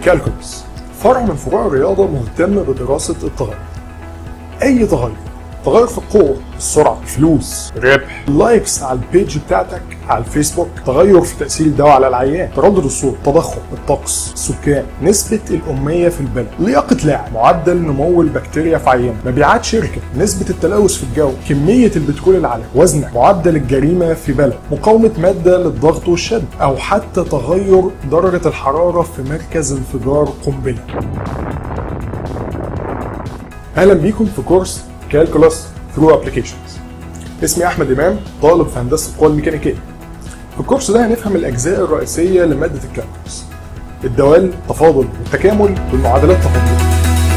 كالكولس فرع من فروع الرياضة مهتم بدراسة التغير أي تغير تغير في القوة السرعة الفلوس الربح اللايكس على البيج بتاعتك على الفيسبوك تغير في تأثير الدواء على العيان تردد الصوت التضخم الطقس السكان نسبة الأمية في البلد لياقة لاعب معدل نمو البكتيريا في عينه مبيعات شركة نسبة التلوث في الجو كمية البترول العالمي وزنك معدل الجريمة في بلد مقاومة مادة للضغط والشد أو حتى تغير درجة الحرارة في مركز انفجار قنبلة اهلا بيكم في كورس كالكولاس ثرو ابلكيشنز اسمي احمد امام طالب في هندسه القوى الميكانيكيه في الكورس ده هنفهم الاجزاء الرئيسيه لماده الكالكولس الدوال التفاضل والتكامل والمعادلات التفاضليه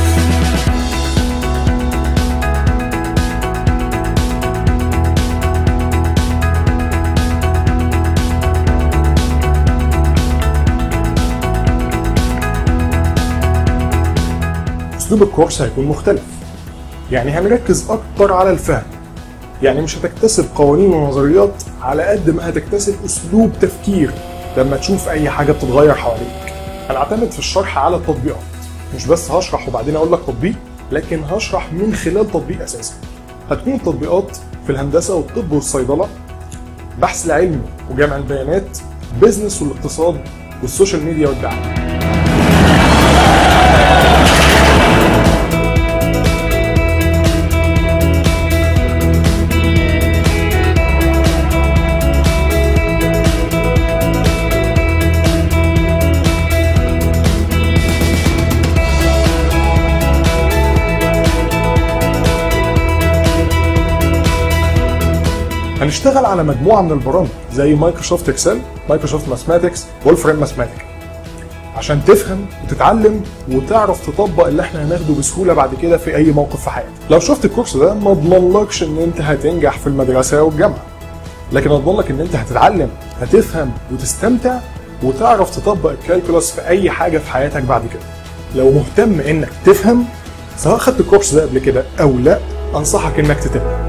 اسلوب الكورس هيكون مختلف يعني هنركز اكتر على الفهم يعني مش هتكتسب قوانين ونظريات على قد ما هتكتسب اسلوب تفكير لما تشوف اي حاجه بتتغير حواليك هنعتمد في الشرح على التطبيقات مش بس هشرح وبعدين اقول لك تطبيق لكن هشرح من خلال تطبيق اساسي هتكون التطبيقات في الهندسه والطب والصيدله بحث العلمي وجمع البيانات بيزنس والاقتصاد والسوشيال ميديا والدعم هنشتغل على مجموعه من البرامج زي مايكروسوفت اكسل مايكروسوفت ماثماتكس وولفرام ماثماتيك عشان تفهم وتتعلم وتعرف تطبق اللي احنا هناخده بسهوله بعد كده في اي موقف في حياتك لو شفت الكورس ده ما اضمنلكش ان انت هتنجح في المدرسه والجامعه لكن اضمن لك ان انت هتتعلم هتفهم وتستمتع وتعرف تطبق الكالكولاس في اي حاجه في حياتك بعد كده لو مهتم انك تفهم سواء خدت الكورس ده قبل كده او لا انصحك انك تتابع